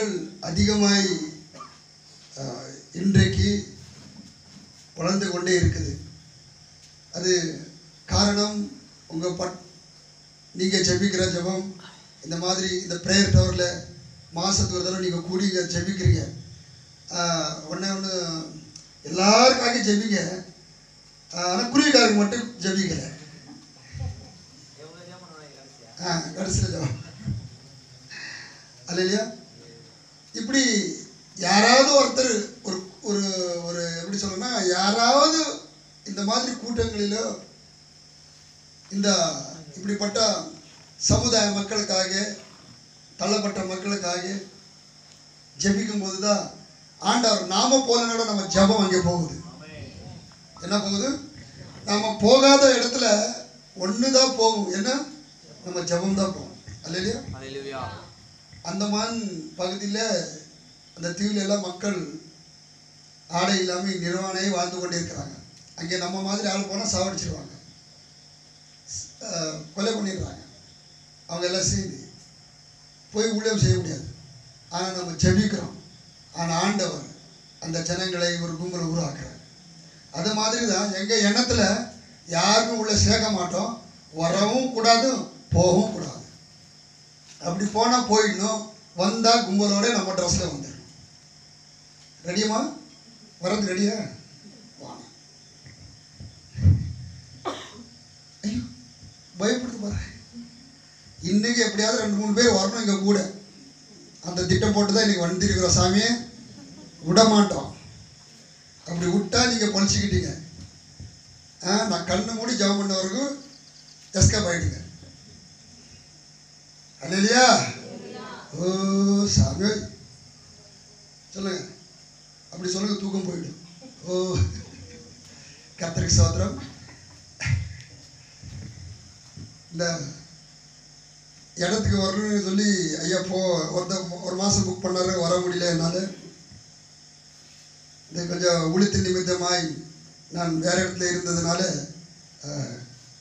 கூட்டங்கள் அதிகமாய் அஹ், இன்றைக்கு வளர்ந்து கொண்டே இருக்குது அது காரணம் உங்கள் பட் நீங்கள் ஜெபிக்கிற ஜெபம் இந்த மாதிரி இந்த ப்ரேயர் டவரில் மாதத்துக்கு ஒரு தடவை நீங்கள் கூடி இங்க ஜெபிக்கிறீங்க ஒன்று ஒன்று எல்லாருக்காக ஜெபிங்க ஆனால் குருவிக்காரங்க மட்டும் ஜெபிக்கலை ஆ கடைசியில் ஜெபம் அல்ல இல்லையா இப்படி யாராவது ஒருத்தர் ஒரு ஒரு ஒரு எப்படி சொல்லணும்னா யாராவது இந்த மாதிரி கூட்டங்களிலோ இந்த இப்படிப்பட்ட சமுதாய மக்களுக்காக தள்ளப்பட்ட மக்களுக்காக ஜெபிக்கும் போது தான் ஆண்டவர் நாம போலனோட நம்ம ஜெபம் அங்கே போகுது என்ன போகுது நாம போகாத இடத்துல ஒன்று தான் போகும் என்ன நம்ம ஜெபம் தான் போகும் அல்ல இல்லையா Hallelujah. அந்தமான் பகுதியில் அந்த தீவுல எல்லாம் மக்கள் ஆடை இல்லாமல் நிர்வாணையை வாழ்ந்து கொண்டே இருக்கிறாங்க அங்கே நம்ம மாதிரி ஆள் போனால் சாவடிச்சிருவாங்க அஹ், கொலை பண்ணிடுறாங்க அவங்க எல்லாம் சேர்ந்து போய் ஊழியம் செய்ய முடியாது ஆனால் நம்ம ஜெபிக்கிறோம் ஆனால் ஆண்டவர் அந்த ஜனங்களை ஒரு கும்பலை உருவாக்குறார் அது மாதிரி தான் எங்கள் எண்ணத்தில் யாருக்கும் உள்ள சேர்க்க மாட்டோம் வரவும் கூடாது போகவும் கூடாது அப்படி போனால் போயிடணும் வந்தால் கும்பலோட நம்ம ட்ரெஸ்ஸில் வந்துடணும் ரெடியம்மா வரது ரெடியா வாங்க ஐயோ பயப்படுது பாரு இன்னைக்கு எப்படியாவது ரெண்டு மூணு பேர் வரணும் இங்கே கூட அந்த திட்டம் போட்டு தான் இன்னைக்கு வந்திருக்கிறோம் சாமியே விட மாட்டோம் அப்படி விட்டா நீங்கள் பொழிச்சிக்கிட்டீங்க ஆ நான் கண்ணு மூடி ஜெபம் பண்ண வரைக்கும் எஸ்கேப் ஆகிடுங்க அல்லையா ஓ சாமி சொல்லுங்க அப்படி சொல்லுங்க தூக்கம் போயிடும் ஓ கர்த்தருக்கு சோத்திரம் இந்த இடத்துக்கு வரணும்னு சொல்லி ஐயா போ ஒரு ஒரு மாதம் புக் பண்ணாரு வர முடியல என்னால் இந்த கொஞ்சம் உளுத்து நிமித்தமாய் நான் வேற இடத்துல இருந்ததுனால அஹ்,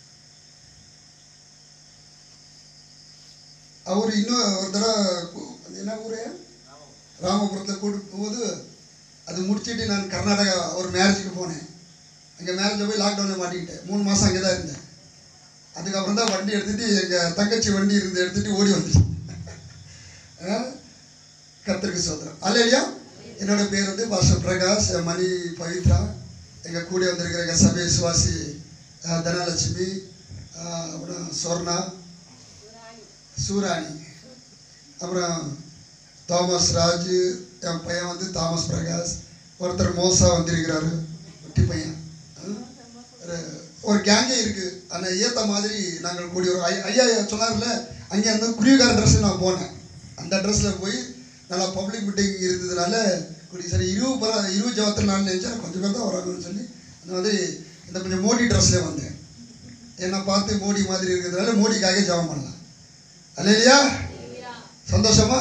அவர் இன்னும் ஒரு தடவை கு- அது என்ன ஊரு ராமபுரத்தில் கூட்டு போகும்போது அது முடிச்சிட்டு நான் கர்நாடகா ஒரு மேரேஜுக்கு போனேன் அங்கே மேரேஜை போய் லாக்டவுனில் மாட்டிக்கிட்டேன் மூணு மாதம் அங்கே தான் இருந்தேன் அதுக்கப்புறம் தான் வண்டி எடுத்துகிட்டு எங்கள் தங்கச்சி வண்டி இருந்து எடுத்துகிட்டு ஓடி வந்துட்டேன் ஆ? கர்த்தருக்கு சோதரம் அல்ல இல்லையா என்னோட பேர் வந்து பாஸ்டர் பிரகாஷ் என் மணி பவித்ரா எங்கள் கூட வந்திருக்கிற எங்கள் சபை சுவாசி அஹ், தனலட்சுமி அஹ், அப்புறம் சொர்ணா சூராணி அப்புறம் தாமஸ் ராஜ் என் பையன் வந்து தாமஸ் பிரகாஷ் ஒருத்தர் மோசா வந்திருக்கிறாரு குட்டி பையன் அஹ், ஒரு- ஒரு கேங்கே இருக்கு ஆனால் ஏற்ற மாதிரி நாங்கள் கூடி ஒரு ஐ- ஐயா சொன்னார்ல அங்கே அந்த குருவிக்கார ட்ரெஸ்ஸில் நான் போனேன் அந்த ட்ரெஸ்ஸில் போய் நல்லா பப்ளிக் மீட்டிங் இருந்ததுனால கூடி சரி இருபது பர இருபது ஜபத்தில் நான் நினச்சேன் கொஞ்சம் பேர் தான் வராங்கன்னு சொல்லி அந்த மாதிரி இந்த கொஞ்சம் மோடி ட்ரெஸ்ஸில் வந்தேன் என்னை பார்த்து மோடி மாதிரி இருக்கிறதுனால மோடிக்காக ஜெபம் பண்ணலாம் அல்ல இல்லையா சந்தோஷமா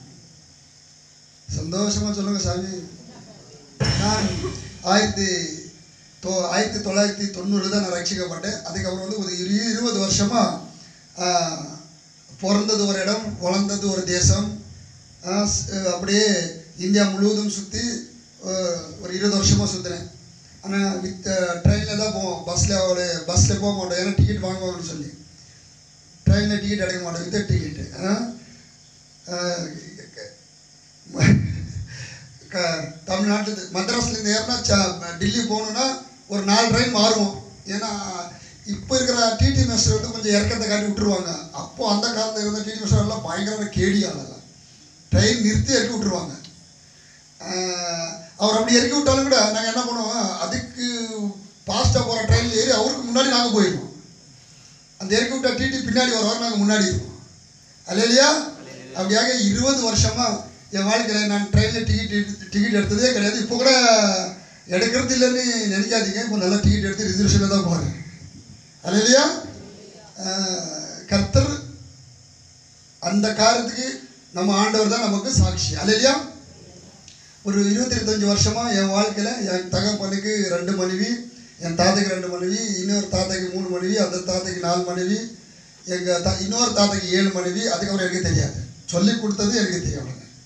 சந்தோஷமா சொல்லுங்க சாமி நான் ஆயிரத்தி தொ ஆயிரத்தி தொள்ளாயிரத்தி தொண்ணூறு தான் நான் ரட்சிக்கப்பட்டேன் அதுக்கப்புறம் வந்து ஒரு இரு இருபது வருஷமாக பிறந்தது ஒரு இடம் வளர்ந்தது ஒரு தேசம் ஆஹ் ஸ்- அப்படியே இந்தியா முழுவதும் சுற்றி ஒரு இருபது வருஷமாக சுற்றினேன் ஆனால் வித் ட்ரெயினில் தான் போவோம் பஸ்ஸில் ஒரு பஸ்ஸில் போக மாட்டோம் ஏன்னா டிக்கெட் வாங்குவாங்கன்னு சொல்லி ட்ரெயினில் டிக்கெட் எடுக்க மாட்டோம் வித் டிக்கெட்டு தமிழ்நாட்டு மദ്രാஸ்லேருந்து ஏறினா ச டெல்லி போகணுன்னா ஒரு நாலு ட்ரெயின் மாறுவோம் ஏன்னா இப்போ இருக்கிற டிடி மாஸ்டர் வந்து கொஞ்சம் இறக்கத்தை காட்டி விட்டுருவாங்க அப்போ அந்த காலத்தில் இருந்த டிடி மாஸ்டர் எல்லாம் பயங்கரமான கேடி ஆளெல்லாம் ட்ரெயின் நிறுத்தி இறக்கி விட்டுருவாங்க ஆஹ் அவர் அப்படி இறக்கி விட்டாலும் கூட நாங்கள் என்ன பண்ணுவோம் அதுக்கு ஃபாஸ்ட்டாக போகிற ட்ரெயினில் ஏறி அவருக்கு முன்னாடி நாங்கள் போயிடுவோம் அந்த இறக்கி விட்ட டிடி பின்னாடி வருவார் நாங்கள் முன்னாடி இருப்போம் அல்ல இல்லையா அப்படியாக இருபது வருஷமா என் வாழ்க்கையில் நான் ட்ரெயினில் டிக்கெட் டிக்கெட் எடுத்ததே கிடையாது இப்போ கூட எடுக்கிறது இல்லைன்னு நினைக்காதீங்க இப்போ நல்லா டிக்கெட் எடுத்து ரிசர்வேஷனில் தான் போகிறேன் அல்ல இல்லையா ஆஹ் கர்த்தர் அந்த காரியத்துக்கு நம்ம ஆண்டவர் தான் நமக்கு சாட்சி அல்ல இல்லையா ஒரு இருபத்தி இருபத்தஞ்சி வருஷமா என் வாழ்க்கையில் என் தகப்பனுக்கு ரெண்டு மனைவி என் தாத்தைக்கு ரெண்டு மனைவி இன்னொரு தாத்தைக்கு மூணு மனைவி அந்த தாத்தைக்கு நாலு மனைவி எங்கள் தா இன்னொரு தாத்தைக்கு ஏழு மனைவி அதுக்கப்புறம் எனக்கு தெரியாது சொல்லி கொடுத்தது எனக்கு தெரியும் அவ்வளவுதான்.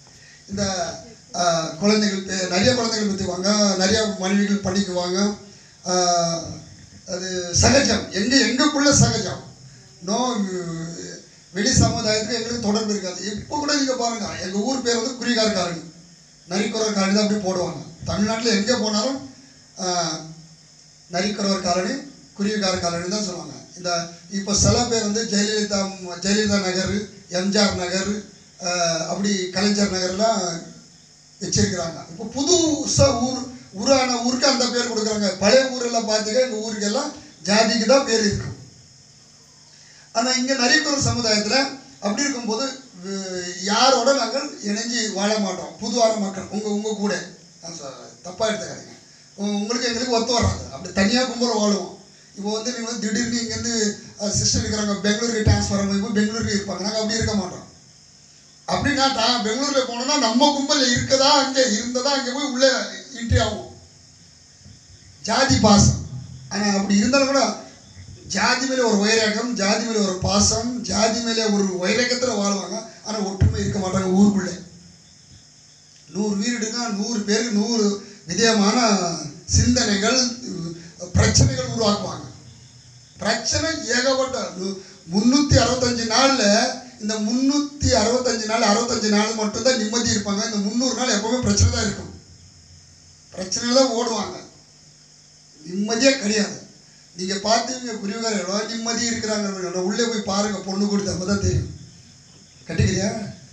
இந்த ஆஹ், குழந்தைகள் பே- நிறைய குழந்தைகள் பெற்றுக்குவாங்க நிறைய மனைவிகள் பண்ணிக்குவாங்க ஆஹ், அது சகஜம் எங்க எங்களுக்குள்ள சகஜம் நோ வெளி சமுதாயத்துக்கு எங்களுக்கு தொடர்பு இருக்காது இப்போ கூட நீங்க பாருங்க எங்க ஊர் பேர் வந்து குறிகாரக்காரன் நரிக்குறவர் காரணி தான் அப்படி போடுவாங்க தமிழ்நாட்டில் எங்கே போனாலும் ஆஹ், நரிக்குறவர் காலனி குருவிக்கார காலனி தான் சொல்லுவாங்க இந்த இப்போ சில பேர் வந்து ஜெயலலிதா ஜெயலலிதா நகர் எம்ஜிஆர் நகர் ஆஹ், அப்படி கலைஞர் நகர்லாம் வச்சிருக்கிறாங்க இப்போ புதுசாக ஊர் ஊரான ஊருக்கு அந்த பேர் கொடுக்குறாங்க பழைய ஊரெல்லாம் பார்த்தீங்கன்னா எங்கள் ஊருக்கெல்லாம் ஜாதிக்கு தான் பேர் இருக்கும் ஆனால் இங்கே நரிக்குறவர் சமுதாயத்தில் அப்படி இருக்கும்போது வு- யாரோட நாங்கள் இணைஞ்சு வாழ மாட்டோம் புதுவான மக்கள் உங்கள் உங்கள் கூட தப்பாக எடுத்துக்காதீங்க உ- உங்களுக்கு எங்களுக்கு ஒத்து வராது அப்படி தனியாக கும்பல வாழுவோம் இப்போ வந்து நீங்கள் வந்து திடீர்னு இங்கேருந்து சிஸ்டர் இருக்கிறாங்க பெங்களூருக்கு ட்ரான்ஸ்ஃபர் ஆகும் இப்போ பெங்களூருக்கு இருப்பாங்க நாங்கள் அப்படி இருக்க மாட்டோம் அப்படின்னா நான் பெங்களூரில் போனோம்னா நம்ம கும்பலில் இருக்கதா அங்கே இருந்ததா அங்கே போய் உள்ளே என்ட்ரி ஆகும் ஜாதி பாசம் ஆனால் அப்படி இருந்தாலும் கூட ஜாதி மேலே ஒரு வைராகம் ஜாதி மேலே ஒரு பாசம் ஜாதி மேலே ஒரு வைராகத்தில் வாழ்வாங்க ஆனால் ஒற்றுமை இருக்க மாட்டாங்க ஊருக்குள்ளே நூறு வீடுனா நூறு பேருக்கு நூறு விதமான சிந்தனைகள் பிரச்சனைகள் உருவாக்குவாங்க பிரச்சனை ஏகப்பட்ட முந்நூற்றி அறுபத்தஞ்சு நாளில் இந்த முந்நூற்றி அறுபத்தஞ்சு நாள் அறுபத்தஞ்சு நாள் மட்டும்தான் நிம்மதி இருப்பாங்க இந்த முந்நூறு நாள் எப்பவுமே பிரச்சனை தான் இருக்கும் பிரச்சனையில தான் ஓடுவாங்க நிம்மதியே கிடையாது நீங்கள் பார்த்தீங்க குருவிகார எவ்வளோ நிம்மதி இருக்கிறாங்க உள்ளே போய் பாருங்க பொண்ணு கொடுத்து அப்போ தான் தெரியும் கட்டிக்கிறியா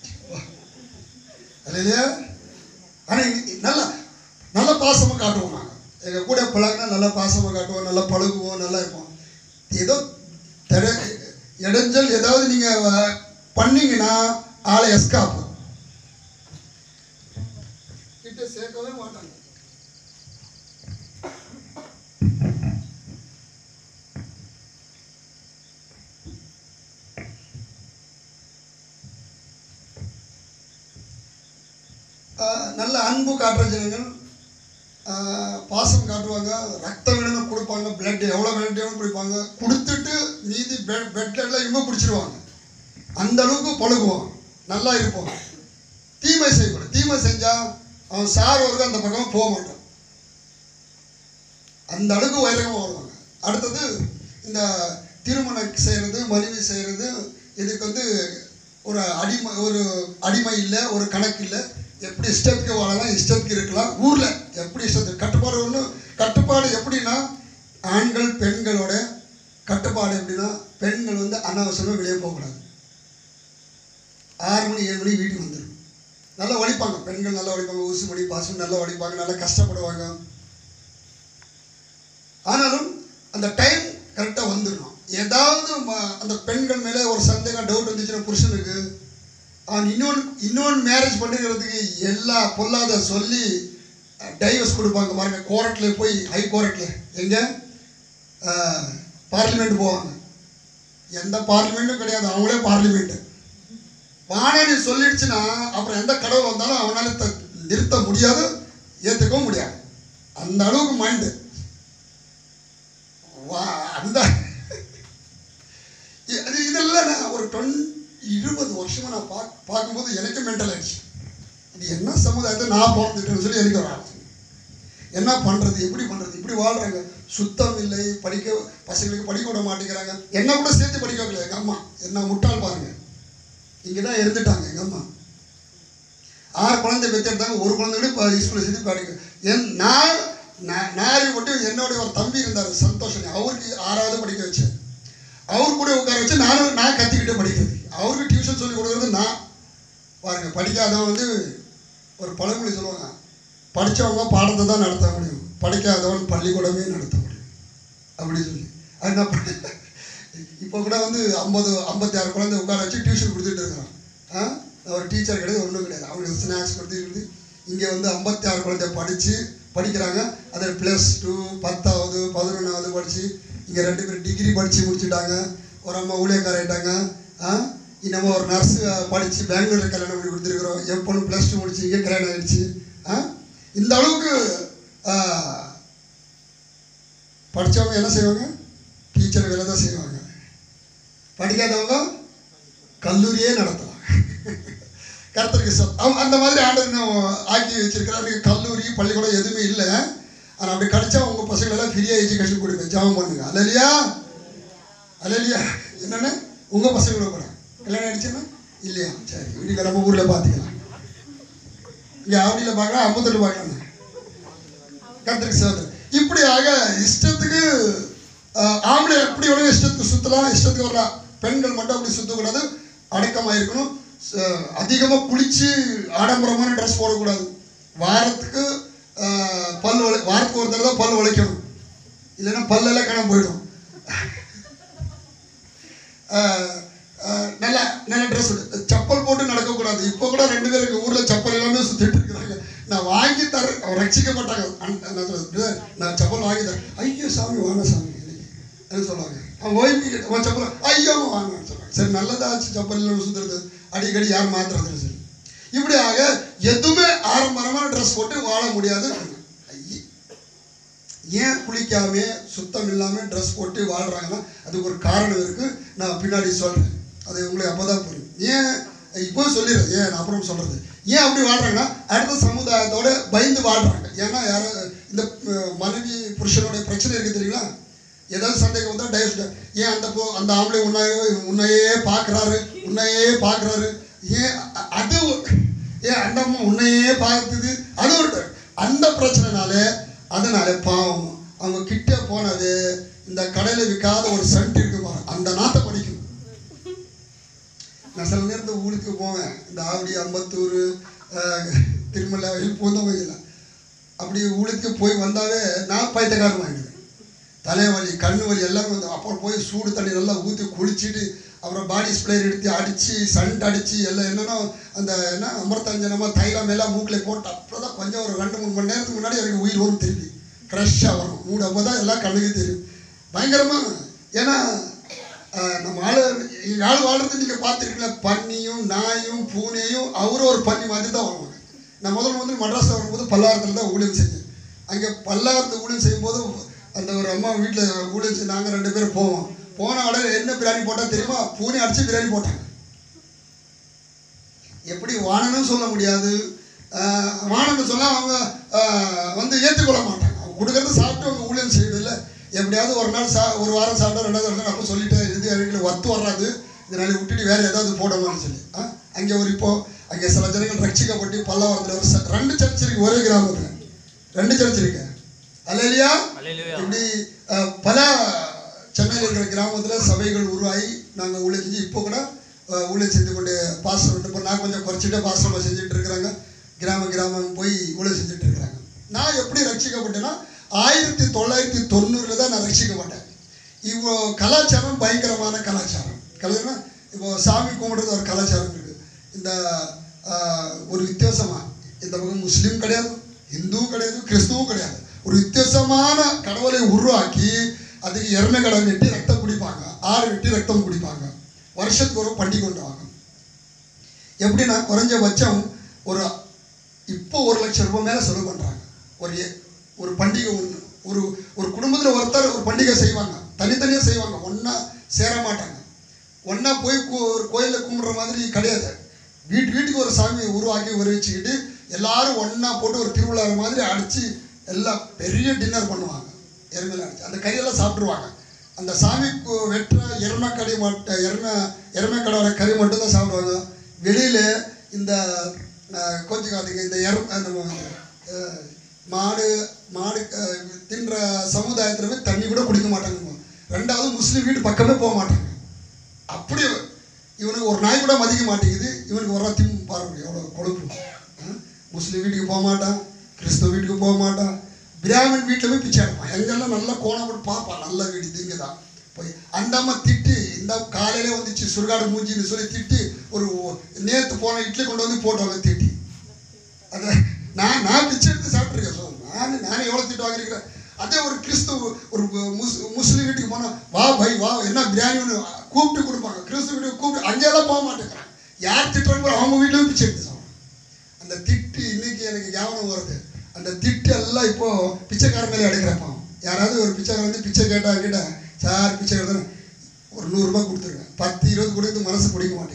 அல்ல இல்லையா ஆனால் நல்லா நல்ல பாசமாக காட்டுவோம் நாங்கள் எங்கள் கூட பழகினா நல்லா பாசமாக காட்டுவோம் நல்லா பழகுவோம் நல்லா இருப்போம் ஏதோ தட இடைஞ்சல் ஏதாவது நீங்கள் பண்ணீங்கன்னா ஆளை எஸ்காப் கிட்ட சேர்க்கவே மாட்டாங்க ஆஹ் நல்ல அன்பு காட்டுற ஜனங்கள் ஆஹ் பாசம் காட்டுவாங்க ரத்தம் வேணும்னு கொடுப்பாங்க பிளட் எவ்வளோ பிளட் வேணும் கொடுப்பாங்க கொடுத்துட்டு மீதி பெட் பெட்லாம் இவங்க பிடிச்சிருவாங்க அந்த அளவுக்கு பழகுவோம் நல்லா இருப்போம் தீமை செய்யக்கூடாது தீமை செஞ்சால் அவன் சார் வரைக்கும் அந்த பக்கம் போக மாட்டான் அந்த அளவுக்கு வைரகமாக வாழ்வாங்க அடுத்தது இந்த திருமணம் செய்கிறது மனைவி செய்கிறது இதுக்கு வந்து ஒரு அடிமை ஒரு அடிமை இல்லை ஒரு கணக்கு இல்லை எப்படி இஷ்டத்துக்கு வாழலாம் இஷ்டத்துக்கு இருக்கலாம் ஊரில் எப்படி இஷ்டத்துக்கு கட்டுப்பாடு ஒன்று கட்டுப்பாடு எப்படின்னா ஆண்கள் பெண்களோட கட்டுப்பாடு எப்படின்னா பெண்கள் வந்து அனாவசியமாக வெளியே போகக்கூடாது ஆறு மணி ஏழு மணி வீட்டுக்கு வந்துடும் நல்லா வடிப்பாங்க பெண்கள் நல்லா வடிப்பாங்க ஊசி மணி பாசம் நல்லா வடிப்பாங்க நல்லா கஷ்டப்படுவாங்க ஆனாலும் அந்த டைம் கரெக்டாக வந்துடணும் ஏதாவது ம- அந்த பெண்கள் மேலே ஒரு சந்தேகம் டவுட் வந்துச்சுன்னா புருஷனுக்கு அவன் இன்னொன்று இன்னொன்று மேரேஜ் பண்ணிக்கிறதுக்கு எல்லா பொல்லாத சொல்லி டைவர்ஸ் கொடுப்பாங்க பாருங்க கோர்ட்டில் போய் ஹை கோர்ட்டில் எங்கே பார்லிமெண்ட் போவாங்க எந்த பார்லிமெண்ட்டும் கிடையாது அவங்களே பார்லிமெண்ட்டு வானேன்னு சொல்லிடுச்சுன்னா அப்புறம் எந்த கடவுள் வந்தாலும் அவனால த- நிறுத்த முடியாது ஏற்றுக்கவும் முடியாது அந்த அளவுக்கு மைண்டு வா அந்த இ- அது இதெல்லாம் நான் ஒரு டொன் இருபது வருஷமா நான் பாக் பார்க்கும்போது எனக்கு மென்டல் ஆயிடுச்சு இது என்ன சமுதாயத்தை நான் பிறந்துட்டேன்னு சொல்லி எனக்கு ஒரு ஆலோசனை என்ன பண்ணுறது எப்படி பண்ணுறது இப்படி வாழ்கிறாங்க சுத்தம் இல்லை படிக்க பசங்களுக்கு படிக்க விட மாட்டேங்கிறாங்க என்ன கூட சேர்த்து படிக்க வைக்கல எங்கள் அம்மா என்ன முட்டாள் பாருங்க இங்கே தான் இருந்துட்டாங்க எங்கள் அம்மா ஆறு குழந்தை பெற்றெடுத்தாங்க ஒரு குழந்தை கூட இப்போ ஸ்கூலில் சேர்த்து படிக்க என் நான் நான் நான் மட்டும் என்னுடைய ஒரு தம்பி இருந்தார் சந்தோஷம் அவருக்கு ஆறாவது படிக்க வச்சேன் அவர் கூட உட்கார வச்சு நானும் நான் கற்றுக்கிட்டே படிக்கிறது அவருக்கு டியூஷன் சொல்லி கொடுக்குறது நான் பாருங்க படிக்காதவன் வந்து ஒரு பழமொழி சொல்லுவாங்க படித்தவங்க பாடத்தை தான் நடத்த முடியும் படிக்காதவன் பள்ளிக்கூடமே நடத்த முடியும் அப்படி சொல்லி அது நான் ப- இப்போ கூட வந்து ஐம்பது ஐம்பத்தி ஆறு குழந்தை உட்கார வச்சு டியூஷன் கொடுத்துட்டு இருக்கிறான் ஆ ஒரு டீச்சர் கிடையாது ஒன்றும் கிடையாது அவங்களுக்கு ஸ்நாக்ஸ் கொடுத்து கொடுத்து இங்கே வந்து ஐம்பத்தி ஆறு குழந்தை படித்து படிக்கிறாங்க அதில் ப்ளஸ் டூ பத்தாவது பதினொன்றாவது படித்து இங்கே ரெண்டு பேரும் டிகிரி படித்து முடிச்சுட்டாங்க ஒரு அம்மா ஊழியக்கார ஆயிட்டாங்க ஆ இன்னமும் ஒரு நர்ஸு படித்து பெங்களூரில் கல்யாணம் பண்ணி கொடுத்துருக்குறோம் என் பொண்ணு ப்ளஸ் டூ முடிச்சு இங்கே கல்யாணம் ஆயிடுச்சு ஆ இந்த அளவுக்கு ஆ, படித்தவங்க என்ன செய்வாங்க டீச்சர் வேலை தான் செய்வாங்க படிக்காதவங்க கல்லூரியே நடத்தலாம் கர்த்தருக்கு சொல் அவன் அந்த மாதிரி ஆண்டவர் இன்னும் ஆக்கி வச்சிருக்கிறார் நீங்க கல்லூரி பள்ளிக்கூடம் எதுவுமே இல்லை ஆனால் அப்படி கிடைச்சா உங்கள் பசங்களெல்லாம் ஃப்ரீயாக எஜுகேஷன் கொடுங்க ஜாபம் பண்ணுங்க அல்லையா அல்லையா என்னென்ன உங்கள் பசங்களோட கூட கல்யாணம் ஆயிடுச்சுன்னா இல்லையா சரி இன்னைக்கு நம்ம ஊரில் பார்த்துக்கலாம் இங்கே ஆவடியில் பார்க்கலாம் ஐம்பத்தெட்டு பார்க்கலாம் கர்த்தருக்கு சோதனை இப்படியாக இஷ்டத்துக்கு ஆஹ், ஆம்பளை எப்படி வேணும் இஷ்டத்துக்கு சுற்றலாம் இஷ்டத்துக்கு வரலாம் பெண்கள் மட்டும் அப்படி சுற்றக்கூடாது அடக்கமாக இருக்கணும் அதிகமாக குளித்து ஆடம்பரமான ட்ரெஸ் போடக்கூடாது வாரத்துக்கு ஆஹ், பல் வளை வாரத்துக்கு ஒரு தடவை தான் பல் உழைக்கணும் இல்லைன்னா பல்லெல்லாம் காணாம போயிடும் ஆஹ், ஆஹ், நல்ல நல்ல ட்ரெஸ் செப்பல் போட்டு நடக்கக்கூடாது இப்போ கூட ரெண்டு பேர் எங்கள் ஊரில் செப்பல் எல்லாமே சுற்றிட்டு இருக்கிறாங்க நான் வாங்கி தரேன் அவன் ரட்சிக்க மாட்டாங்க அன்- நான் சொல்றது, "பிரதர், நான் செப்பல் வாங்கி தரேன் ஐயோ சாமி வாங்க சாமி இன்னைக்கு அப்படின்னு சொல்லுவாங்க அவன் ஓய்வு கேட்டு அவன் செப்பல் ஐயோ வாங்கன்னு சொல்லுவாங்க சரி நல்லதாச்சு செப்பல் இல்லாம சுற்றுறது அடிக்கடி யார் மாத்துறது சரி இப்படியாக எதுவுமே ஆடம்பரமான ட்ரெஸ் போட்டு வாழ முடியாது ஐயே ஏன் குளிக்காம சுத்தம் இல்லாமல் ட்ரெஸ் போட்டு வாழ்கிறாங்கன்னா அதுக்கு ஒரு காரணம் இருக்குது நான் பின்னாடி சொல்கிறேன் அது உங்களுக்கு அப்போ தான் புரியும் ஏன் இப்போ சொல்லிடுறேன் ஏன் நான் அப்புறம் சொல்கிறது ஏன் அப்படி வாழ்கிறாங்கன்னா அடுத்த சமுதாயத்தோட பயந்து வாழ்கிறாங்க ஏன்னா யாரும் இந்த அஹ், மனைவி புருஷனுடைய பிரச்சனை இருக்குது தெரியுங்களா ஏதாவது சந்தேகம் வந்தால் டைவர்ஸ் ஏன் அந்த போ அந்த ஆம்பளை உன்னையே உன்னையே பார்க்குறாரு உன்னையே பார்க்குறாரு ஏன் அ- அது ஒரு- ஏன் அந்த அம்மா உன்னையே பார்க்குது அது ஒரு ட- அந்த பிரச்சனைனால அதனால பாவம் அவங்க கிட்ட போனது இந்த கடையில் விற்காத ஒரு சென்ட் இருக்கு பாருங்க அந்த நாத்தை படிக்கும் நான் சில நேரத்தில் ஊருக்கு போவேன் இந்த ஆவடி அம்பத்தூர் திருமலை பூந்தமல்லியில் அப்படி ஊருக்கு போய் வந்தாவே நான் பைத்தியக்காரன் ஆகிடுவேன் தலைவலி கண்ணு வலி எல்லாமே வந்து அப்புறம் போய் சூடு தண்ணி நல்லா ஊற்றி குளிச்சுட்டு அப்புறம் பாடி ஸ்ப்ரேயர் எடுத்து அடித்து சண்ட் அடித்து எல்லாம் என்னென்னா அந்த என்ன அமிர்தஞ்சனமாக தைலம் எல்லாம் மூக்கில் போட்டு அப்புறம் தான் கொஞ்சம் ஒரு ரெண்டு மூணு மணி நேரத்துக்கு முன்னாடி எனக்கு உயிர் வரும் திருப்பி ஃப்ரெஷ்ஷாக வரும் மூடு அப்போ தான் எல்லாம் கண்ணுக்கு தெரியும் பயங்கரமாக ஏன்னா ஆஹ், நம்ம ஆளு எங்கள் ஆள் வாழ்றது நீங்கள் பார்த்துருக்கீங்களா பன்னியும் நாயும் பூனையும் அவரும் ஒரு பன்னி மாதிரி தான் வருவாங்க நான் முதல்ல வந்து மட்ராஸில் வரும்போது பல்லாரத்தில் தான் ஊழியம் செஞ்சேன் அங்கே பல்லாரத்து ஊழியம் செய்யும்போது அந்த ஒரு அம்மா வீட்டில் ஊழியம் செஞ்சு நாங்கள் ரெண்டு பேரும் போவோம் போன உடனே என்ன பிரியாணி போட்டால் தெரியுமா பூனை அடித்து பிரியாணி போட்டாங்க எப்படி வானனும் சொல்ல முடியாது ஆஹ், வானன்னு சொன்னா அவங்க ஆஹ், வந்து ஏற்றுக்கொள்ள மாட்டாங்க அவங்க கொடுக்கறது சாப்பிட்டு அவங்க ஊழியம் செய்யறதில்ல எப்படியாவது ஒரு நாள் சா ஒரு வாரம் சாப்பிட்டா ரெண்டாவது வாரம் அப்போ சொல்லிட்டு இது எனக்கு ஒத்து வராது இதனால விட்டுட்டு வேற ஏதாவது போடணும்னு சொல்லி ஆ? அங்கே ஒரு இப்போ அங்கே சில ஜனங்கள் ரட்சிக்கப்பட்டு பல்லாவரத்தில் ஒரு ச- ரெண்டு சர்ச் இருக்கு ஒரே கிராமத்தில் ரெண்டு சர்ச் இருக்கு அல்ல இல்லையா அல்லேலூயா. இப்படி அஹ், பல சென்னையில் இருக்கிற கிராமத்தில் சபைகள் உருவாகி நாங்கள் ஊழியம் செஞ்சு இப்போ கூட அஹ், ஊழியம் செஞ்சு கொண்டு பாஸ்டர் இப்போ நான் கொஞ்சம் குறைச்சிட்டு பாஸ்டர் செஞ்சுட்டு இருக்கிறாங்க கிராம கிராமம் போய் ஊழியம் செஞ்சுட்டு இருக்கிறாங்க நான் எப்படி ரட்சிக்கப்பட்டேன்னா ஆயிரத்தி தொள்ளாயிரத்தி தொண்ணூறில் தான் நான் ரட்சிக்கப்பட்டேன் இப்போ கலாச்சாரம் பயங்கரமான கலாச்சாரம் கலாச்சாரம் இப்போ சாமி கும்பிடுறது ஒரு கலாச்சாரம் இருக்குது இந்த ஆஹ், ஒரு வித்தியாசமா இந்த பக்கம் முஸ்லீம் கிடையாது இந்து கிடையாது கிறிஸ்துவும் கிடையாது ஒரு வித்தியாசமான கடவுளை உருவாக்கி அதுக்கு எருமை கடை வெட்டி ரத்தம் குடிப்பாங்க ஆறு வெட்டி ரத்தம் குடிப்பாங்க வருஷத்துக்கு ஒரு பண்டிகை கொண்டுவாங்க எப்படின்னா குறைஞ்சபட்சம் ஒரு இப்போ ஒரு லட்சம் ரூபாய் மேலே செலவு பண்ணுறாங்க ஒரு எ- ஒரு பண்டிகை ஒன்று ஒரு ஒரு குடும்பத்தில் ஒருத்தர் ஒரு பண்டிகை செய்வாங்க தனித்தனியாக செய்வாங்க ஒன்றா சேர மாட்டாங்க ஒன்றா போய் கு- ஒரு கோயிலில் கும்பிட்ற மாதிரி கிடையாது வீட்டு வீட்டுக்கு ஒரு சாமியை உருவாக்கி உருவிச்சுக்கிட்டு எல்லாரும் ஒன்றா போட்டு ஒரு திருவிழா மாதிரி அடித்து எல்லாம் பெரிய டின்னர் பண்ணுவாங்க எருமையில அடிச்சு அந்த கறியெல்லாம் சாப்பிட்ருவாங்க அந்த சாமி கு- வெட்டுற எருமை கறி மட்டும் எருமை எருமை கடவுள கறி மட்டும் தான் சாப்பிடுவாங்க வெளியில் இந்த அஹ், கொஞ்சம் இந்த எரு அந்த அஹ், மாடு மாடு அஹ், தின்ற சமுதாயத்தில் போய் தண்ணி கூட குடிக்க மாட்டாங்க ரெண்டாவது முஸ்லீம் வீட்டு பக்கமே போக மாட்டாங்க அப்படி இவனுக்கு ஒரு நாய் கூட மதிக்க மாட்டேங்குது இவனுக்கு ஒரு திம் பாருங்க எவ்வளோ கொழுப்பு ஆ? முஸ்லீம் வீட்டுக்கு போக மாட்டான் கிறிஸ்தவ வீட்டுக்கு போக மாட்டான் பிராமன் வீட்டில் போய் பிச்சை எடுப்பான் எங்கெல்லாம் நல்லா கோணம் போட்டு பார்ப்பான் நல்ல வீடு இது இங்கே தான் போய் அந்த அம்மா திட்டி இந்த காலையிலே வந்துச்சு சுடுகாடு மூஞ்சின்னு சொல்லி திட்டி ஒரு நேற்று போன இட்லி கொண்டு வந்து போட்டவங்க திட்டி அதை நான் நான் பிச்சை எடுத்து சாப்பிட்ருக்கேன் ஸோ நான் நானே எவ்வளோ திட்டு வாங்கியிருக்கிறேன் அதே ஒரு கிறிஸ்துவ ஒரு முஸ் முஸ்லீம் வீட்டுக்கு போனால் வா பை வா என்ன பிரியாணி ஒன்று கூப்பிட்டு கொடுப்பாங்க கிறிஸ்துவ வீட்டுக்கு கூப்பிட்டு அங்கெல்லாம் போக மாட்டேங்கிறாங்க யார் திட்டுறாங்களோ அவங்க வீட்டிலும் பிச்சை எடுத்து சாப்பிடுவாங்க அந்த திட்டு இன்னைக்கு எனக்கு ஞாபகம் வருது அந்த திட்டு எல்லாம் இப்போ பிச்சைக்காரன் மேலே எடுக்கிறப்போ யாராவது ஒரு பிச்சைக்காரன் வந்து பிச்சை கேட்டா கிட்ட சார் பிச்சை எடுத்தேன் ஒரு நூறுரூபா கொடுத்துருங்க பத்து இருபது கொடுத்து மனசு பிடிக்க மாட்டேங்குது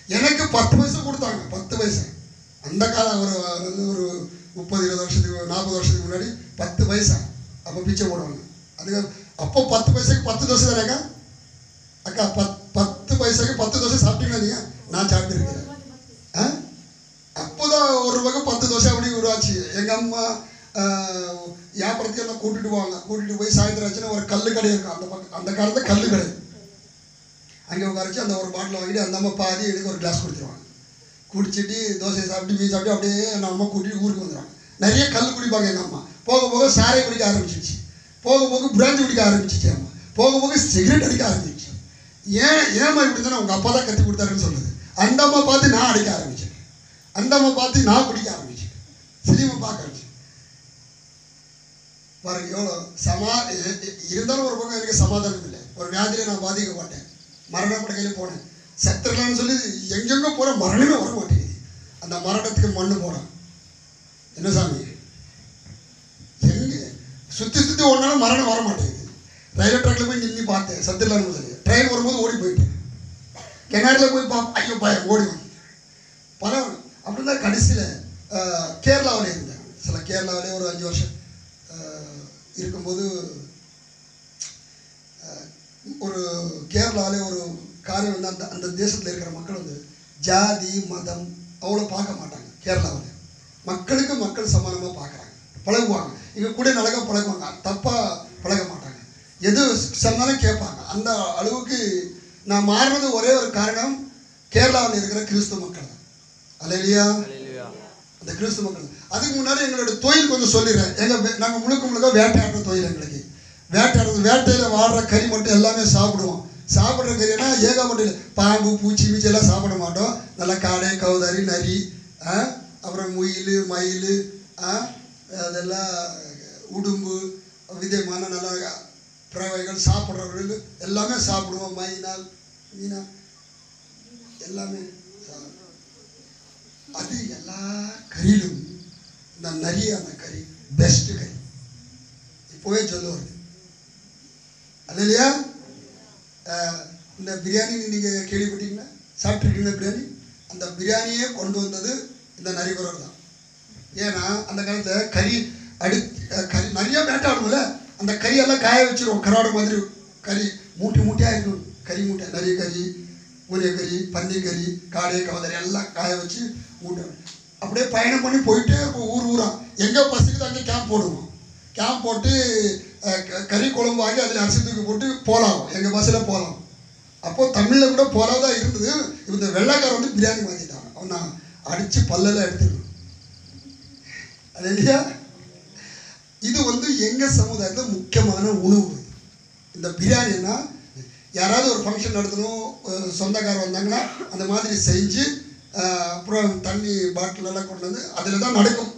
எனக்கு பத்து பைசா கொடுத்தாங்க பத்து பைசா அந்த காலம் ஒரு வந்து ஒரு முப்பது இருபது வருஷத்துக்கு நாற்பது வருஷத்துக்கு முன்னாடி பத்து பைசா அப்போ பிச்சை போடுவாங்க அதுக்கு அப்போ பத்து பைசாக்கு பத்து தோசை தானேக்கா அக்கா பத் பத்து பைசாக்கு பத்து தோசை சாப்பிட்டீங்களா நீங்கள் நான் சாப்பிட்டுருக்கேன் ஆ அப்போதான் ஒரு ரூபாய்க்கு பத்து தோசை அப்படி உருவாச்சு எங்கள் அம்மா ஆஹ், வியாபாரத்துக்கு எல்லாம் கூட்டிட்டு போவாங்க கூட்டிட்டு போய் சாயந்தரம் ஆச்சுன்னா ஒரு கல்லு கடை இருக்கும் அந்த பக்கம் அந்த காலத்தில் கல்லு கடை அங்கே உட்காரச்சு அந்த ஒரு பாட்டில் வாங்கிட்டு அந்த அம்மா பாதி எனக்கு ஒரு கிளாஸ் கொடுத்துருவாங்க குடிச்சிட்டு தோசையை சாப்பிட்டு மீன் சாப்பிட்டு அப்படியே நம்ம அம்மா கூட்டிட்டு ஊருக்கு வந்துடுவாங்க நிறைய கல் குடிப்பாங்க எங்கள் அம்மா போக போக சாரை குடிக்க ஆரம்பிச்சிருச்சு போக போக பிராந்தி குடிக்க ஆரம்பிச்சிச்சு அம்மா போக போக சிகரெட் அடிக்க ஆரம்பிச்சிச்சு ஏன் ஏமா இப்படி இருந்தா உங்கள் அப்பா தான் கற்றுக் கொடுத்தாருன்னு சொல்லுது அந்த அம்மா பார்த்து நான் அடிக்க ஆரம்பிச்சேன் அந்த அம்மா பார்த்து நான் குடிக்க ஆரம்பிச்சேன் சினிமா பார்க்க ஆரம்பிச்சேன் பாருங்க எவ்வளோ சமா எ- எ- இருந்தாலும் ஒரு பக்கம் எனக்கு சமாதானம் இல்லை ஒரு வியாதியில நான் பாதிக்கப்பட்டேன் மரண படுக்கையில போனேன் செத்துடலாம்னு சொல்லி எங்கெங்க போற மரணமே வர மாட்டேங்குது அந்த மரணத்துக்கு மண்ணு போறான் என்ன சாமி எங்க சுத்தி சுத்தி ஓடினாலும் மரணம் வர மாட்டேங்குது ரயில்வே ட்ராக்ல போய் நின்று பார்த்தேன் செத்துடலாம்னு சொல்லி ட்ரெயின் வரும்போது ஓடி போயிட்டேன் கிணறுல போய் பா ஐயோ பயம் ஓடி வந்து பல அப்படின்னா கடைசியில் கேரளாவில் இருந்தேன் சில கேரளாவிலே ஒரு அஞ்சு வருஷம் அஹ், இருக்கும்போது அஹ், ஒரு கேரளாவிலே ஒரு காரியம் வந்து அந்த அந்த தேசத்தில் இருக்கிற மக்கள் வந்து ஜாதி மதம் அவ்வளோ பார்க்க மாட்டாங்க கேரளாவில் மக்களுக்கு மக்கள் சமானமாக பார்க்குறாங்க பழகுவாங்க இங்கே கூட அழகாக பழகுவாங்க தப்பாக பழக மாட்டாங்க எது சொன்னாலும் கேட்பாங்க அந்த அளவுக்கு நான் மாறினது ஒரே ஒரு காரணம் கேரளாவில் இருக்கிற கிறிஸ்துவ மக்கள் தான் அல்லையா அந்த கிறிஸ்துவ மக்கள் அதுக்கு முன்னாடி எங்களோட தொழில் கொஞ்சம் சொல்லிடுறேன் எங்கள் நாங்கள் முழுக்க முழுக்க வேட்டையாடுற தொழில் எங்களுக்கு வேட்டையாடுறது வேட்டையில் வாடுற கறி மட்டும் எல்லாமே சாப்பிடுவோம் சாப்பிட்ற கறினா ஏகப்பட்ட பாம்பு பூச்சி மீச்சி எல்லாம் சாப்பிட மாட்டோம் நல்லா காடை கவுதாரி நரி ஆ, அப்புறம் முயில் மயில் ஆ, அதெல்லாம் உடும்பு விதமான நல்ல பறவைகள் சாப்பிட்றவர்கள் எல்லாமே சாப்பிடுவோம் மைனால் மீனா எல்லாமே சாப்பிடுவோம். அது எல்லா கறியிலும் இந்த நரி அந்த கறி பெஸ்ட் கறி இப்போவே சொல்லுவாரு அது இல்லையா அஹ், இந்த பிரியாணி நீங்கள் கேள்விப்பட்டீங்களா சாப்பிட்ருக்கீங்களா பிரியாணி அந்த பிரியாணியே கொண்டு வந்தது இந்த நரிபுரம் தான் ஏன்னா அந்த காலத்தில் கறி அடி அஹ், கறி நிறைய வேட்டாடும்ல அந்த கறியெல்லாம் காய வச்சிருவோம் கரோட மாதிரி கறி மூட்டை மூட்டையாக இருக்கும் கறி மூட்டை நிறைய கறி மூலிகை கறி பன்னி கறி காடை கவதரி எல்லாம் காய வச்சு மூட்டை அப்படியே பயணம் பண்ணி போயிட்டே இருப்போம் ஊர் ஊரா எங்கே பசிக்குதோ அங்கே கேம்ப் போடுவோம் கேம்ப் போட்டு அஹ், க- கறி குழம்பு வாங்கி அதில் அரிசி தூக்கி போட்டு போகலாம் எங்கள் பஸ்ஸில் போகலாம் அப்போது தமிழில் கூட போலாதான் இருந்தது இந்த வெள்ளைக்காரன் வந்து பிரியாணி மாற்றிட்டான் அவன் நான் அடித்து பல்லெல்லாம் எடுத்துக்கணும் அது இல்லையா இது வந்து எங்கள் சமுதாயத்தில் முக்கியமான உணவு இந்த பிரியாணின்னா யாராவது ஒரு ஃபங்க்ஷன் நடத்தணும் அஹ் சொந்தக்காரர் வந்தாங்கன்னா அந்த மாதிரி செஞ்சு அஹ் அப்புறம் தண்ணி பாட்டில் எல்லாம் கொண்டு வந்து அதில் தான் நடக்கும்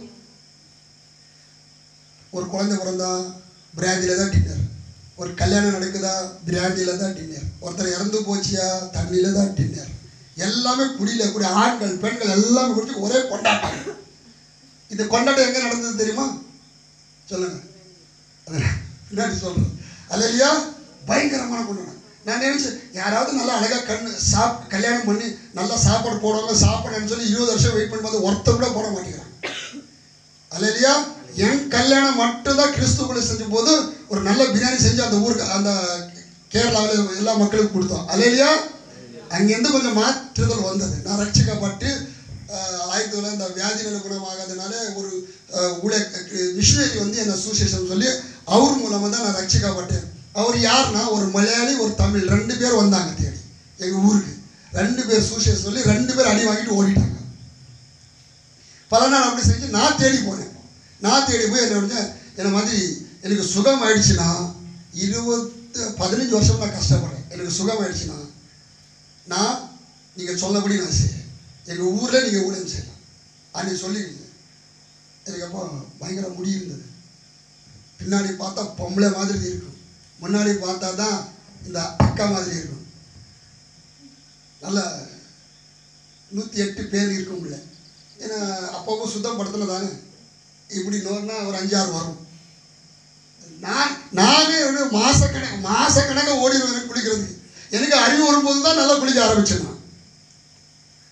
ஒரு குழந்தை பிறந்தா பிராந்தியில் தான் டின்னர் ஒரு கல்யாணம் நடக்குதா பிராந்தியில் தான் டின்னர் ஒருத்தர் இறந்து போச்சியா தண்ணியில் தான் டின்னர் எல்லாமே குடியில் கூடிய ஆண்கள் பெண்கள் எல்லாமே குடிச்சு ஒரே கொண்டாட்டம் இந்த கொண்டாட்டம் எங்கே நடந்தது தெரியுமா சொல்லுங்க அது பின்னாடி சொல்கிறேன் அல்லையா பயங்கரமான கொண்டாட்டம் நான் நினைச்சேன் யாராவது நல்லா அழகாக கண் சாப் கல்யாணம் பண்ணி நல்லா சாப்பாடு போடுவாங்க சாப்பிடணும்னு சொல்லி இருபது வருஷம் வெயிட் பண்ணும்போது ஒருத்தர் கூட போட மாட்டேங்கிறாங்க அல்லையா என் கல்யாணம் மட்டும்தான் கிறிஸ்துக்குள்ள செஞ்ச போது ஒரு நல்ல பிரியாணி செஞ்சு அந்த ஊருக்கு அந்த கேரளாவில் எல்லா மக்களுக்கும் கொடுத்தோம் அல்லையா அங்கேருந்து கொஞ்சம் மாற்றுதல் வந்தது நான் ரட்சிக்கப்பட்டு ஆஹ், ஆயிரத்தி தொள்ளாயிரத்தி இந்த வியாதி நிலை குணமாகாதனால ஒரு ஆஹ், ஊழிய மிஷினரி வந்து என்னை அசோசியேஷன் சொல்லி அவர் மூலமாக தான் நான் ரட்சிக்கப்பட்டேன் அவர் யாருன்னா ஒரு மலையாளி ஒரு தமிழ் ரெண்டு பேர் வந்தாங்க தேடி எங்கள் ஊருக்கு ரெண்டு பேர் சூசியஸ் சொல்லி ரெண்டு பேர் அடி வாங்கிட்டு ஓடிட்டாங்க பல நாள் அப்படி செஞ்சு நான் தேடி போனேன் நான் தேடி போய் என்ன வந்து என்ன மாதிரி எனக்கு சுகம் ஆயிடுச்சுன்னா இருபத்து பதினஞ்சு வருஷம் நான் கஷ்டப்படுறேன் எனக்கு சுகம் ஆயிடுச்சுன்னா நான் நீங்கள் சொன்னபடி நான் செய்கிறேன் எங்கள் ஊரில் நீங்கள் ஊழியம் செய்யலாம் அன்னைக்கு சொல்லிடுங்க எனக்கு அப்போ பயங்கர முடி இருந்தது பின்னாடி பார்த்தா பொம்பளை மாதிரி இருக்கும் முன்னாடி பார்த்தா தான் இந்த அக்கா மாதிரி இருக்கும் நல்ல நூற்றி எட்டு பேர் இருக்கும்ல ஏன்னா அப்பப்போ சுத்தப்படுத்தின தானே இப்படி நோர்னா ஒரு அஞ்சாறு வரும் நான் நானே ஒரு மாசக்கணக்கு மாசக்கணக்காக ஓடிடுவேன் எனக்கு குளிக்கிறதுக்கு எனக்கு அறிவு வரும்போது தான் நல்லா குளிக்க ஆரம்பிச்சேன் நான்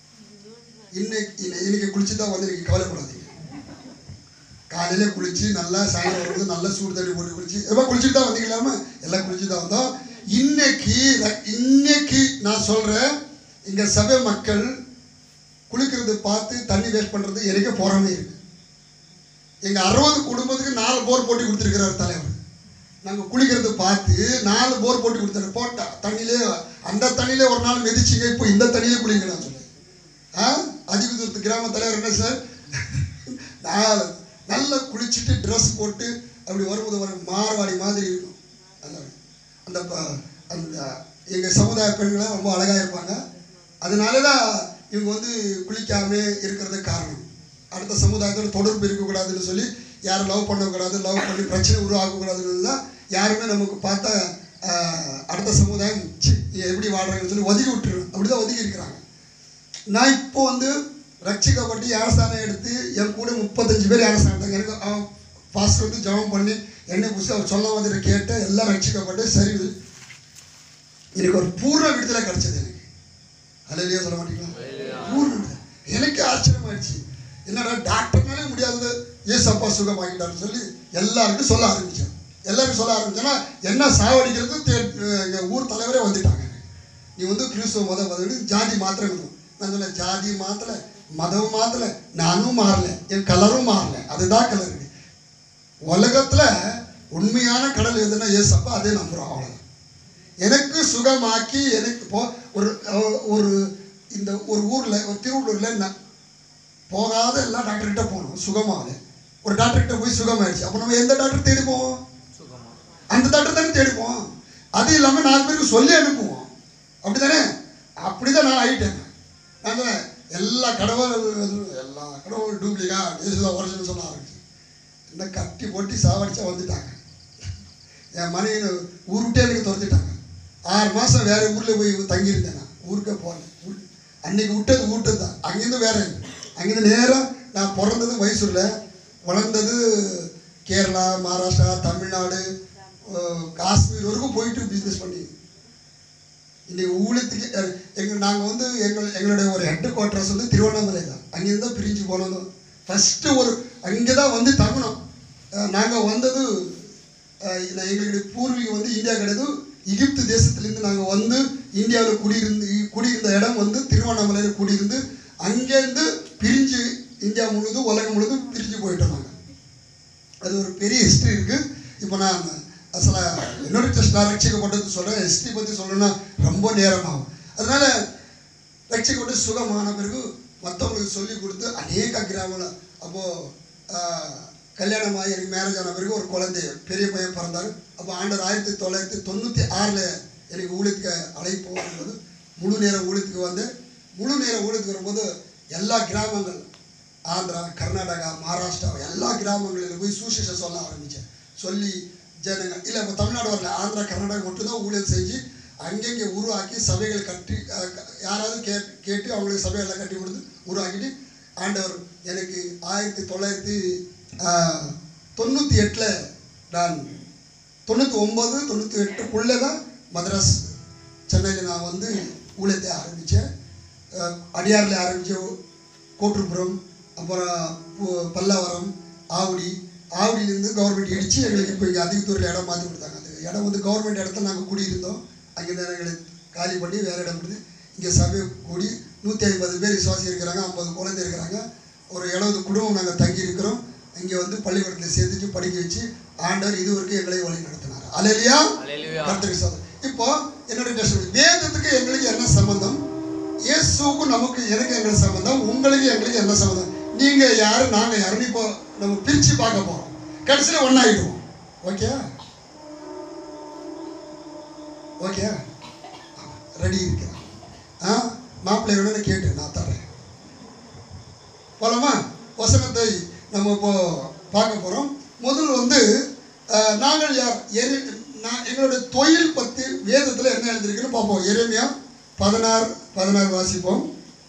இன்னைக்கு இன்னை- இன்னைக்கு குளிச்சு தான் வந்து இன்னைக்கு கவலைப்படாதீங்க காலையில குளிச்சு நல்லா சாயந்தரம் வரும்போது நல்லா சூடு தண்ணி போட்டு குளிச்சு எல்லாம் குளிச்சுட்டு தான் வந்தீங்களாம எல்லாம் குளிச்சு தான் வந்தோம் இன்னைக்கு ர- இன்னைக்கு நான் சொல்றேன் இங்க சபை மக்கள் குளிக்கிறது பார்த்து தண்ணி வேஸ்ட் பண்றது எனக்கே பொறாமை இருக்கு எங்க அறுபது குடும்பத்துக்கு நாலு போர் போட்டு கொடுத்துருக்கிறார் தலைவர் நாங்க குளிக்கிறது பார்த்து நாலு போர் போட்டு கொடுத்தாரு போட்டா தண்ணியிலே அந்த தண்ணியிலே ஒரு நாள் மிதிச்சிங்க இப்போ இந்த தண்ணியிலே குளிங்க நான் சொல்லி ஆ அதிகுதூரத்து கிராம தலைவர் என்ன சார் நாலு நல்லா குளிச்சுட்டு ட்ரெஸ் போட்டு அப்படி வரும்போது ஒரு மார்வாடி மாதிரி இருக்கும் அந்த அந்த ப- அந்த எங்கள் சமுதாய பெண்களாம் ரொம்ப அழகாக இருப்பாங்க அதனால தான் இவங்க வந்து குளிக்காம இருக்கிறதுக்கு காரணம் அடுத்த சமுதாயத்தோட தொடர்பு இருக்கக்கூடாதுன்னு சொல்லி யாரும் லவ் பண்ணக்கூடாது லவ் பண்ணி பிரச்சனை உருவாக்கக்கூடாதுன்னு தான் யாருமே நமக்கு பார்த்தா ஆஹ், அடுத்த சமுதாயம் சி, நீ எப்படி வாழ்றாங்கன்னு சொல்லி ஒதுக்கி விட்டுரு அப்படி தான் ஒதுக்கி இருக்கிறாங்க நான் இப்போ வந்து ரட்சிக்கப்பட்டு யாரஸ்தானம் எடுத்து என் கூட முப்பத்தஞ்சு பேர் யாரஸ்தானம் எடுத்தாங்க எனக்கு அவன் பாஸ்டர் வந்து ஜெபம் பண்ணி என்னை புதுசு அவர் சொல்ல வந்துட்டு கேட்டு எல்லாம் ரட்சிக்கப்பட்டு சரி எனக்கு ஒரு பூர்ண விடுதலை கிடைச்சது எனக்கு அலையிலேயே சொல்ல மாட்டீங்களா பூர்ண விடுதலை எனக்கு ஆச்சரியமாயிடுச்சு என்னடா டாக்டர்னாலே முடியாதது ஏசப்பா சுகமாக்கிட்டாருன்னு சொல்லி எல்லாருக்கும் சொல்ல ஆரம்பித்தேன் எல்லாருக்கும் சொல்ல ஆரம்பிச்சேன்னா என்ன சாவடிக்கிறது தே எங்கள் ஊர் தலைவரே வந்துட்டாங்க நீ வந்து கிறிஸ்துவ மதம் வந்து ஜாதி மாத்திரம் நான் சொன்னேன் ஜாதி மாத்தல மதம் மாத்தல நானும் மாறல என் கலரும் மாறல அதுதான் கலர் உலகத்துல உண்மையான கடல் எதுன்னா ஏசப்பா அதே நம்புறோம் அவ்வளவுதான் எனக்கு சுகமாக்கி எனக்கு போ ஒரு அஹ், ஒரு இந்த ஒரு ஊர்ல ஒரு திருவள்ளூர்ல நான் போகாத எல்லா டாக்டர்கிட்ட போனோம் சுகமாகல ஒரு டாக்டர்கிட்ட போய் சுகமாயிடுச்சு அப்போ நம்ம எந்த டாக்டர் தேடி போவோம் அந்த டாக்டர் தானே தேடிப்போம் அது இல்லாமல் நாலு பேருக்கு சொல்லி அனுப்புவோம் அப்படிதானே அப்படிதான் நான் ஆகிட்டேன் நான் சொன்னேன், எல்லா கடவுள் எல்லா கடவுள் டூப்ளிகா இயேசுதான் ஒரிஜினல் சொல்ல ஆரம்பிச்சு என்ன கட்டி போட்டி சாவடிச்சா வந்துட்டாங்க என் மனைவி ஊர் விட்டே எனக்கு துரத்திட்டாங்க ஆறு மாதம் வேற ஊரில் போய் தங்கியிருந்தேன் நான் ஊருக்கே போகல ஊர் அன்னைக்கு விட்டது விட்டது தான் அங்கேருந்து வேற அங்கேருந்து நேராக நான் பிறந்தது மைசூரில் வளர்ந்தது கேரளா மகாராஷ்டிரா தமிழ்நாடு அஹ், காஷ்மீர் வரைக்கும் போயிட்டு பிஸ்னஸ் பண்ணி இன்னைக்கு ஊழத்துக்கு எங்கள் நாங்கள் வந்து எங்கள் எங்களுடைய ஒரு ஹெட் குவார்ட்டர்ஸ் வந்து திருவண்ணாமலை தான் அங்கேருந்து தான் பிரிஞ்சு போனதும் ஃபஸ்ட்டு ஒரு அங்கே தான் வந்து தங்கணும் நாங்கள் வந்தது அஹ், இந்த எங்களுடைய பூர்வீகம் வந்து இந்தியா கிடையாது எகிப்து தேசத்துலேருந்து நாங்கள் வந்து இந்தியாவில் குடியிருந்து குடியிருந்த இடம் வந்து திருவண்ணாமலையில் குடியிருந்து அங்கேருந்து பிரிஞ்சு இந்தியா முழுதும் உலகம் முழுதும் பிரிஞ்சு போயிட்டோம் நாங்கள் அது ஒரு பெரிய ஹிஸ்ட்ரி இருக்குது இப்போ நான் அசல என்னோட ஜஸ்ட் நான் ரட்சிக்கப்பட்டது சொல்கிறேன் ஹிஸ்ட்ரி பற்றி சொல்லணும்னா ரொம்ப நேரம் ஆகும் அதனால ரட்சிக்கப்பட்டு சுகமான பிறகு மற்றவங்களுக்கு சொல்லி கொடுத்து அநேக கிராமங்கள் அப்போது கல்யாணமாகி எனக்கு மேரேஜ் ஆன பிறகு ஒரு குழந்தை பெரிய பையன் பிறந்தார் அப்போ ஆண்டவர் ஆயிரத்தி தொள்ளாயிரத்தி தொண்ணூற்றி ஆறில் எனக்கு ஊழியத்துக்கு அழைப்பு வரும்போது முழு நேர ஊழியத்துக்கு வந்து முழு நேர ஊழியத்துக்கு வரும்போது எல்லா கிராமங்கள் ஆந்திரா கர்நாடகா மகாராஷ்டிரா எல்லா கிராமங்களிலும் போய் சுவிசேஷம் சொல்ல ஆரம்பித்தேன் சொல்லி ஜனங்க இல்லை இப்போ தமிழ்நாடு வரல ஆந்திரா கர்நாடகா மட்டும்தான் ஊழியம் செஞ்சு அங்கங்கே உருவாக்கி சபைகள் கட்டி அஹ், க- யாராவது கே கேட்டு அவங்களுக்கு சபையெல்லாம் கட்டி கொடுத்து உருவாக்கிட்டு ஆண்டவர் எனக்கு ஆயிரத்தி தொள்ளாயிரத்தி ஆஹ், தொண்ணூற்றி எட்டில் நான் தொண்ணூற்றி ஒம்பது தொண்ணூற்றி எட்டுக்குள்ளே தான் மദ്രാஸ் சென்னையில் நான் வந்து ஊழியத்தை ஆரம்பித்தேன் அடியாரில் ஆரம்பித்தேன் கோட்டுப்புறம் அப்புறம் பு- பல்லாவரம் ஆவடி ஆவடியிலேருந்து கவர்மெண்ட் இடித்து எங்களுக்கு இப்போ இங்கே அதிகத்தூரில் இடம் மாற்றி கொடுத்தாங்க அது இடம் வந்து கவர்மெண்ட் இடத்துல நாங்கள் குடியிருந்தோம் அங்கேருந்து எங்களை காலி பண்ணி வேறு இடம் கொடுத்து இங்கே சபை கூடி நூற்றி ஐம்பது பேர் விசுவாசி இருக்கிறாங்க ஐம்பது குழந்தை இருக்கிறாங்க ஒரு எழுபது குடும்பம் நாங்கள் தங்கி இருக்கிறோம் இங்கே வந்து பள்ளிக்கூடத்தில் சேர்த்துட்டு படிக்க வச்சு ஆண்டவர் இது வரைக்கும் எங்களை வழி நடத்தினார் அலையிலையா அல்லேலூயா. கர்த்தருக்கு சோதனை இப்போ என்னோட டெஸ்ட் வேதத்துக்கு எங்களுக்கு என்ன சம்பந்தம் இயேசுவுக்கும் நமக்கு எனக்கு எங்களுக்கு சம்பந்தம் உங்களுக்கு எங்களுக்கு என்ன சம்பந்தம் நீங்க யாரு நாங்க யாருன்னு இப்போ நம்ம பிரிச்சு பார்க்க போறோம் கடைசியில் ஒன்னாயிடுவோம் ஓகே ஓகே ரெடி இருக்கிறேன் ஆ மாப்பிள்ளை வேணும்னு கேட்டு நான் தரேன் போலாமா வசனத்தை நம்ம இப்போ பார்க்க போகிறோம் முதல் வந்து அஹ், நாங்கள் யார் எரி நான் எங்களுடைய தொழில் பற்றி வேதத்தில் என்ன எழுதிருக்குன்னு பார்ப்போம் எரேமியா பதினாறு பதினாறு வாசிப்போம்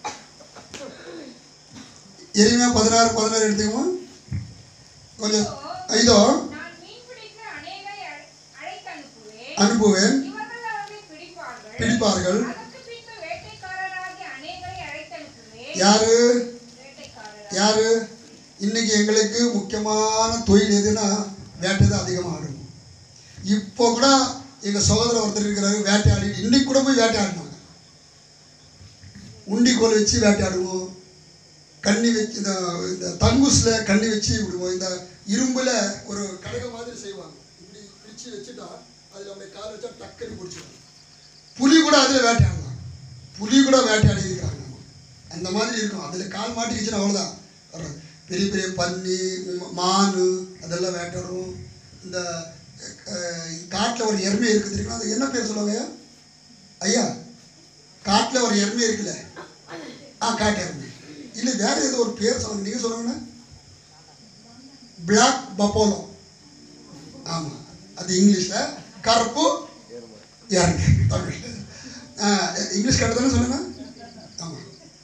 எரேமியா பதினாறு பதினாறு எடுத்துக்கோமா கொஞ்சம் இதோ நான் மீன்பிடிக்க அநேகரை அழை- அழைத்தனுப்புவேன். அனுப்புவேன் இவர்கள் அவர்களை பிடிப்பார்கள். பிடிப்பார்கள் அதற்கு பின்பு வேட்டைக்காரராகிய அநேகரை அழைத்தனுப்புவேன். யாரு வேட்டைக்காரர் யாரு இன்னைக்கு எங்களுக்கு முக்கியமான தொழில் எதுனா வேட்டை தான் அதிகமாக ஆடணும் இப்போ கூட எங்கள் சகோதரர் ஒருத்தர் இருக்கிறாரு வேட்டையாடி இன்னைக்கு கூட போய் வேட்டையாடினாங்க உண்டிக்கோல் வச்சு வேட்டையாடுவோம் கண்ணி வச்சு இந்த இந்த தங்கூஸில் கண்ணி வச்சு விடுவோம் இந்த இரும்பில் ஒரு கடக மாதிரி செய்வாங்க இப்படி பிடிச்சி வச்சுட்டா அதில் அப்படியே கால் வச்சா டக்குன்னு பிடிச்சிடும் புலி கூட அதில் வேட்டையாடலாம் புலி கூட வேட்டையாடி இருக்கிறாங்க அந்த மாதிரி இருக்கும் அதில் கால் மாட்டிக்கிச்சுன்னா அவ்வளோதான் வர்றது. பெரிய பெரிய பன்னி ம- மானு அதெல்லாம் வேட்டையாடுவோம் இந்த காட்டில் ஒரு எருமை இருக்குது தெரியுமா அது என்ன பேர் சொல்லுவாங்க ஐயா? ஐயா காட்டில் ஒரு எருமை இருக்குல்ல ஆ காட்டு எருமை இல்லை வேற ஏதோ ஒரு பேர் சொல்லுங்க நீங்கள் சொல்லுங்கண்ணா பிளாக் பப்போலோ ஆமாம் அது இங்கிலீஷில் கருப்பு யாருங்க தமிழ் ஆ, இங்கிலீஷ் கரெக்டாக தானே சொல்லுங்க ஆமாம்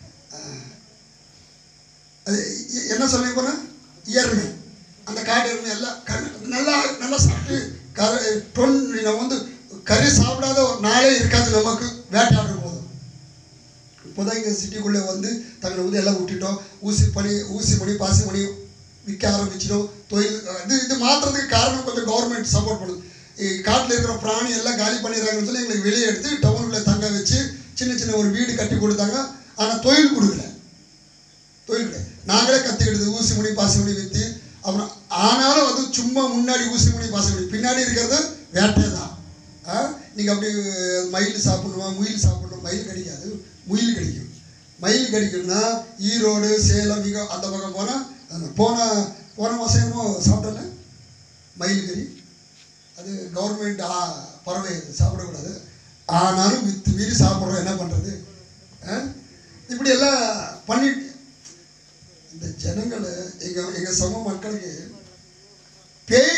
அது எ- என்ன சொல்ல போனால் எருமை அந்த காட்டு எருமை எல்லாம் கரு நல்லா நல்லா சாப்பிட்டு கரு டொன் நம்ம வந்து கறி சாப்பிடாத ஒரு நாளே இருக்காது நமக்கு வேட்டையாடுற போதும் இப்போதான் இங்கே சிட்டிக்குள்ளே வந்து தங்களை வந்து எல்லாம் விட்டுட்டோம் ஊசி பணி ஊசி மணி பாசி மணி விற்க ஆரம்பிச்சிட்டோம் தொழில் இது இது மாற்றுறதுக்கு காரணம் கொஞ்சம் கவர்மெண்ட் சப்போர்ட் பண்ணுது காட்டில் இருக்கிற பிராணி எல்லாம் காலி பண்ணிடுறாங்கன்னு சொல்லி எங்களுக்கு வெளியே எடுத்து டவுனுக்குள்ளே தங்க வச்சு சின்ன சின்ன ஒரு வீடு கட்டி கொடுத்தாங்க ஆனால் தொழில் கொடுக்கல தொழில் கிடையாது நாங்களே கற்றுக்கிட்டது ஊசி மணி பாசி மணி விற்று அப்புறம் ஆனாலும் அது சும்மா முன்னாடி ஊசி மணி பாசி மணி பின்னாடி இருக்கிறது வேட்டை தான் ஆ நீங்கள் அப்படி மயில் சாப்பிடணுமா முயில் சாப்பிடணும் மயில் கிடைக்காது முயில் கிடைக்கும் மயில் கிடைக்கும்னா ஈரோடு சேலம் இங்கே அந்த பக்கம் போனால் அந்த போன போன மாதம் என்னமோ சாப்பிட்டல மயில் கறி அது கவர்மெண்ட் பறவை அது சாப்பிடக்கூடாது ஆனாலும் வித்து மீறி சாப்பிட்றோம் என்ன பண்ணுறது இப்படி எல்லாம் பண்ணிட்டு இந்த ஜனங்களை எங்கள் எங்கள் சம மக்களுக்கு பேய்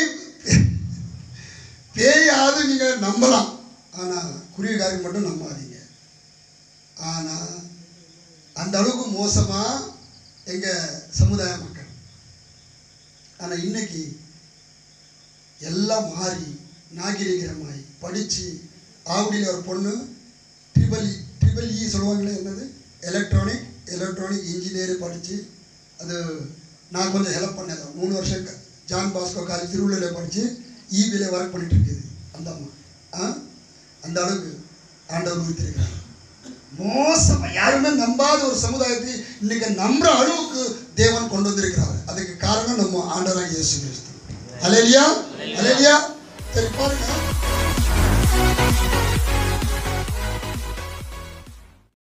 பேயாவது நீங்கள் நம்பலாம் ஆனால் குருவிகாரங்க மட்டும் நம்பாதீங்க ஆனால் அந்த அளவுக்கு மோசமாக எங்கள் சமுதாய மக்கள் ஆனால் இன்னைக்கு எல்லாம் மாறி நாகரிகமாய் படித்து ஆவடியில் ஒரு பொண்ணு ட்ரிபிள் இ ட்ரிபிள் இ சொல்லுவாங்களே என்னது எலக்ட்ரானிக் எலக்ட்ரானிக் இன்ஜினியர் படித்து அது நான் கொஞ்சம் ஹெல்ப் பண்ணேன் அதை. மூணு வருஷம் க- ஜான் பாஸ்கோ காலேஜ் திருவள்ளுவரில் படித்து ஈபியில் ஒர்க் பண்ணிட்டு இருக்குது அந்த அம்மா ஆ அந்த அளவுக்கு ஆண்டவர் உயிர்த்திருக்கிறார் மோசமாக யாருமே நம்பாத ஒரு சமுதாயத்தை இன்னைக்கு நம்புற அளவுக்கு தேவன் கொண்டு வந்திருக்கிறார் அதுக்கு காரணம் நம்ம ஆண்டவராக இயேசு கிறிஸ்து அலேலியா அலேலியா சரி பாருங்க